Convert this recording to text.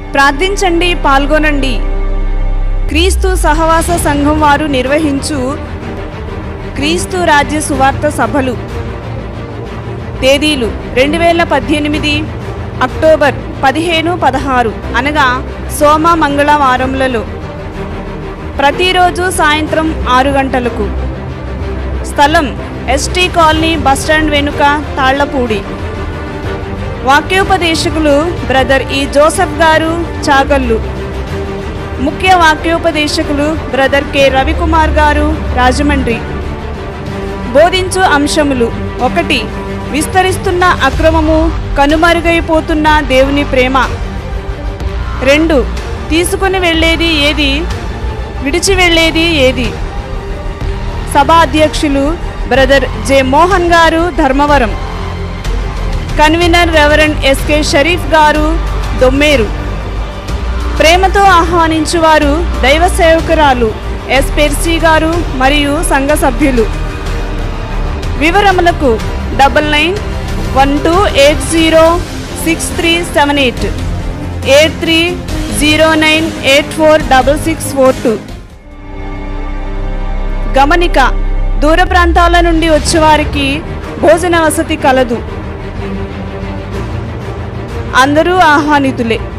ప్రార్థించండి పాల్గొనండి క్రీస్తు సహవాస సంఘం వారు నిర్వహించు క్రీస్తు రాజ్య సువార్త సభలు తేదీలు రెండు వేల పద్దెనిమిది అక్టోబర్ పదిహేను పదహారు అనగా సోమ మంగళవారములలో ప్రతిరోజు సాయంత్రం ఆరు గంటలకు స్థలం ఎస్టీ కాలనీ బస్టాండ్ వెనుక తాళ్లపూడి వాక్యోపదేశకులు బ్రదర్ ఈ జోసఫ్ గారు చాగల్లు ముఖ్య వాక్యోపదేశకులు బ్రదర్ కె రవికుమార్ గారు రాజమండ్రి బోధించు అంశములు ఒకటి విస్తరిస్తున్న అక్రమము కనుమరుగైపోతున్న దేవుని ప్రేమ రెండు తీసుకుని వెళ్ళేది ఏది విడిచి వెళ్ళేది ఏది సభా అధ్యక్షులు బ్రదర్ జె మోహన్ గారు Dharmavaram convener reverend SK Sharif గారు దొమ్మేరు ప్రేమతో ఆహ్వానించువారు దైవ సేవకురాలు ఎస్ పెర్సీ గారు మరియు సంఘ సభ్యులు వివరములకు double nine one two eight zero six three seven eight eight three zero nine eight four double six four two గమనిక దూర ప్రాంతాల నుండి వచ్చేవారికి భోజన వసతి కలదు అందరూ ఆహ్వానితులే